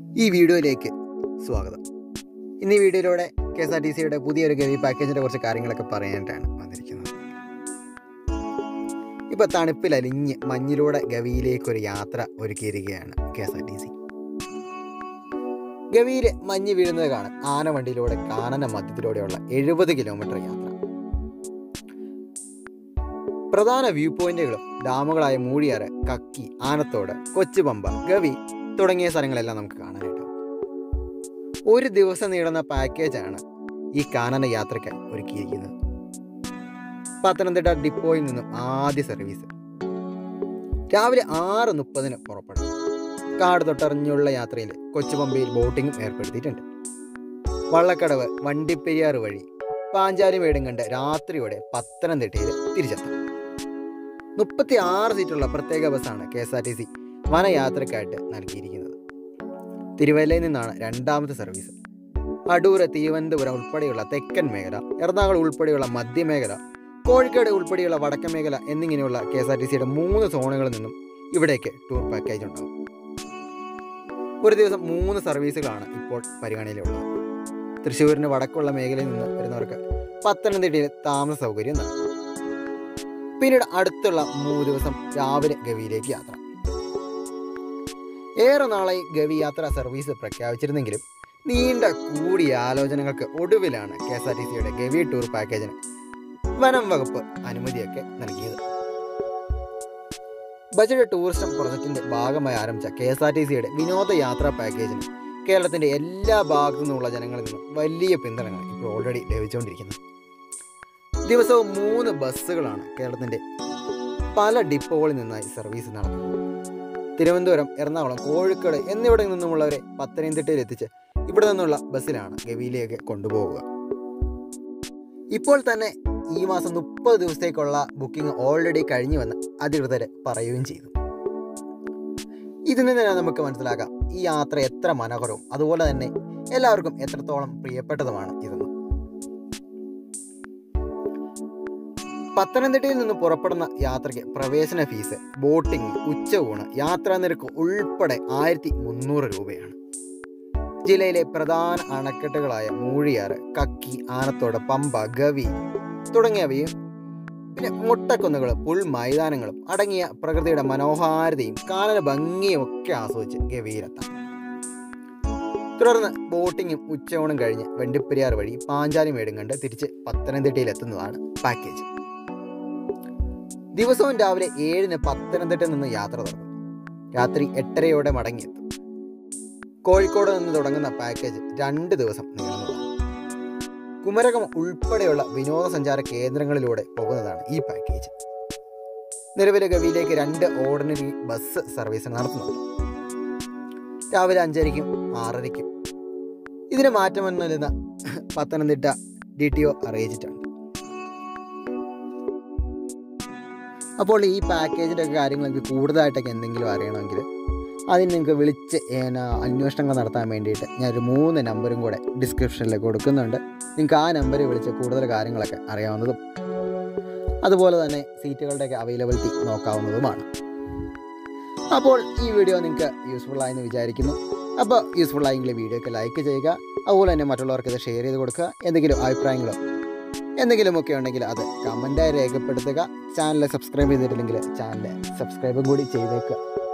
ഈ വീഡിയോയിലേക്ക് സ്വാഗതം ഇന്ന് ഈ വീഡിയോയിലൂടെ കെ എസ് ആർ ടി സിയുടെ പുതിയൊരു ഗവി പാക്കേജിൻ്റെ കുറച്ച് കാര്യങ്ങളൊക്കെ പറയാനായിട്ടാണ് വന്നിരിക്കുന്നത് ഇപ്പോൾ തണുപ്പിൽ അലിഞ്ഞ് മഞ്ഞിലൂടെ ഗവിയിലേക്കൊരു യാത്ര ഒരുക്കിയിരിക്കുകയാണ് K S R T C ഗവിയിൽ മഞ്ഞ് വീഴുന്നത് കാണാൻ ആനവണ്ടിയിലൂടെ കാനന മധ്യത്തിലൂടെയുള്ള എഴുപത് കിലോമീറ്റർ യാത്ര പ്രധാന വ്യൂ പോയിന്റുകളും ഡാമുകളായ മൂഴിയാറ് കക്കി ആനത്തോട് കൊച്ചുപമ്പ ഗവി തുടങ്ങിയ സ്ഥലങ്ങളെല്ലാം നമുക്ക് കാണാനായിട്ട് ഒരു ദിവസം നീളുന്ന പാക്കേജാണ് ഈ കാനന യാത്രയ്ക്കായി ഒരുക്കിയിരിക്കുന്നത് പത്തനംതിട്ട ഡിപ്പോയിൽ നിന്നും ആദ്യ സർവീസ് രാവിലെ ആറ് മുപ്പതിന് പുറപ്പെടും കാട് തൊട്ടറിഞ്ഞുള്ള യാത്രയിൽ കൊച്ചുപമ്പയിൽ ബോട്ടിങ്ങും ഏർപ്പെടുത്തിയിട്ടുണ്ട് വള്ളക്കടവ് വണ്ടിപ്പെരിയാറ് വഴി പാഞ്ചാലിമേടും കണ്ട് രാത്രിയോടെ പത്തനംതിട്ടയിൽ തിരിച്ചെത്തും മുപ്പത്തി ആറ് സീറ്റുള്ള പ്രത്യേക ബസ്സാണ് K S R T C വനയാത്രയ്ക്കായിട്ട് നൽകിയിരിക്കുന്നത് തിരുവല്ലയിൽ നിന്നാണ് രണ്ടാമത്തെ സർവീസ് അടൂർ തിരുവനന്തപുരം ഉൾപ്പെടെയുള്ള തെക്കൻ മേഖല എറണാകുളം ഉൾപ്പെടെയുള്ള മധ്യമേഖല കോഴിക്കോട് ഉൾപ്പെടെയുള്ള വടക്കൻ മേഖല എന്നിങ്ങനെയുള്ള കെ എസ് ആർ ടി സിയുടെ മൂന്ന് സോണുകളിൽ നിന്നും ഇവിടേക്ക് ടൂർ പാക്കേജ് ഉണ്ടാകും ഒരു ദിവസം മൂന്ന് സർവീസുകളാണ് ഇപ്പോൾ പരിഗണനയിലുള്ളത് തൃശ്ശൂരിന് വടക്കുള്ള മേഖലയിൽ നിന്ന് വരുന്നവർക്ക് പത്തനംതിട്ടയിൽ താമസ സൗകര്യം നൽകും പിന്നീട് അടുത്തുള്ള മൂന്ന് ദിവസം രാവിലെ ഗവിയിലേക്ക് യാത്ര ഏറെ നാളായി ഗവി യാത്രാ സർവീസ് പ്രഖ്യാപിച്ചിരുന്നെങ്കിലും നീണ്ട കൂടിയ ആലോചനകൾക്ക് ഒടുവിലാണ് കെ എസ് ആർ ടി സിയുടെ ഗവി ടൂർ പാക്കേജിന് വനം വകുപ്പ് അനുമതിയൊക്കെ നൽകിയത് ബജറ്റ് ടൂറിസം പ്രൊജക്ടിന്റെ ഭാഗമായി ആരംഭിച്ച കെ എസ് ആർ ടി സിയുടെ വിനോദയാത്രാ പാക്കേജിന് കേരളത്തിന്റെ എല്ലാ ഭാഗത്തു നിന്നുള്ള ജനങ്ങളിൽ നിന്നും വലിയ പിന്തുണകൾ ഇപ്പോൾ ഓൾറെഡി ലഭിച്ചുകൊണ്ടിരിക്കുന്നത് ദിവസവും മൂന്ന് ബസ്സുകളാണ് കേരളത്തിന്റെ പല ഡിപ്പോകളിൽ നിന്നായി സർവീസ് നടത്തുന്നത് തിരുവനന്തപുരം എറണാകുളം കോഴിക്കോട് എന്നിവിടെ നിന്നുമുള്ളവരെ പത്തനംതിട്ടയിൽ എത്തിച്ച് ഇവിടെ നിന്നുള്ള ബസ്സിലാണ് ഗവിയിലേക്ക് കൊണ്ടുപോവുക ഇപ്പോൾ തന്നെ ഈ മാസം മുപ്പത് ദിവസത്തേക്കുള്ള ബുക്കിംഗ് ഓൾറെഡി കഴിഞ്ഞുവെന്ന് അധികൃതർ പറയുകയും ചെയ്തു ഇതിൽ നിന്ന് തന്നെ നമുക്ക് മനസ്സിലാക്കാം ഈ യാത്ര എത്ര മനോഹരവും അതുപോലെ തന്നെ എല്ലാവർക്കും എത്രത്തോളം പ്രിയപ്പെട്ടതുമാണ് ഇതെന്ന് പത്തനംതിട്ടയിൽ നിന്ന് പുറപ്പെടുന്ന യാത്രയ്ക്ക് പ്രവേശന ഫീസ് ബോട്ടിംഗ് ഉച്ചയൂണ് യാത്രാ നിരക്ക് ഉൾപ്പെടെ ആയിരത്തി മുന്നൂറ് രൂപയാണ് ജില്ലയിലെ പ്രധാന അണക്കെട്ടുകളായ മൂഴിയാറ് കക്കി ആനത്തോട് പമ്പ ഗവി തുടങ്ങിയവയും പിന്നെ മുട്ടക്കുന്നുകളും പുൽമൈതാനങ്ങളും അടങ്ങിയ പ്രകൃതിയുടെ മനോഹാരിതയും കാനന ഭംഗിയും ഒക്കെ ആസ്വദിച്ച് ഗവിയിലെത്താം തുടർന്ന് ബോട്ടിങ്ങും ഉച്ചയൂണും കഴിഞ്ഞ് വെണ്ടിപ്പെരിയാർ വഴി പാഞ്ചാലിമേടും കണ്ട് തിരിച്ച് പത്തനംതിട്ടയിൽ എത്തുന്നതാണ് പാക്കേജ് ദിവസവും രാവിലെ ഏഴിന് പത്തനംതിട്ടയിൽ നിന്ന് യാത്ര തുടങ്ങും രാത്രി എട്ടരയോടെ മടങ്ങിയെത്തും കോഴിക്കോട് നിന്ന് തുടങ്ങുന്ന പാക്കേജ് രണ്ട് ദിവസം നീളുന്നതാണ് കുമരകം ഉൾപ്പെടെയുള്ള വിനോദസഞ്ചാര കേന്ദ്രങ്ങളിലൂടെ പോകുന്നതാണ് ഈ പാക്കേജ് നിലവിലെ ഗവിയിലേക്ക് രണ്ട് ഓർഡിനറി ബസ് സർവീസ് നടത്തുന്നുണ്ട് രാവിലെ അഞ്ചരയ്ക്കും ആറരയ്ക്കും ഇതിന് മാറ്റം വന്നിരുന്ന പത്തനംതിട്ട ഡി ടി ഒ അറിയിച്ചിട്ടുണ്ട് അപ്പോൾ ഈ പാക്കേജിൻ്റെ ഒക്കെ കാര്യങ്ങൾ നിങ്ങൾക്ക് കൂടുതലായിട്ടൊക്കെ എന്തെങ്കിലും അറിയണമെങ്കിൽ അതിന് നിങ്ങൾക്ക് വിളിച്ച് ഏന അന്വേഷണങ്ങൾ നടത്താൻ വേണ്ടിയിട്ട് ഞാനൊരു മൂന്ന് നമ്പറും കൂടെ ഡിസ്ക്രിപ്ഷനിൽ കൊടുക്കുന്നുണ്ട് നിങ്ങൾക്ക് ആ നമ്പറിൽ വിളിച്ച് കൂടുതൽ കാര്യങ്ങളൊക്കെ അറിയാവുന്നതും അതുപോലെ തന്നെ സീറ്റുകളുടെയൊക്കെ അവൈലബിലിറ്റി നോക്കാവുന്നതുമാണ് അപ്പോൾ ഈ വീഡിയോ നിങ്ങൾക്ക് യൂസ്ഫുൾ ആയെന്ന് വിചാരിക്കുന്നു അപ്പോൾ യൂസ്ഫുൾ ആയെങ്കിൽ വീഡിയോക്ക് ലൈക്ക് ചെയ്യുക അതുപോലെ തന്നെ മറ്റുള്ളവർക്ക് ഇത് ഷെയർ ചെയ്ത് കൊടുക്കുക എന്തെങ്കിലും അഭിപ്രായങ്ങളോ എന്തെങ്കിലുമൊക്കെ ഉണ്ടെങ്കിൽ അത് കമൻറ്റായി രേഖപ്പെടുത്തുക ചാനൽ സബ്സ്ക്രൈബ് ചെയ്തിട്ടില്ലെങ്കിൽ ചാനൽ സബ്സ്ക്രൈബും കൂടി ചെയ്തേക്കുക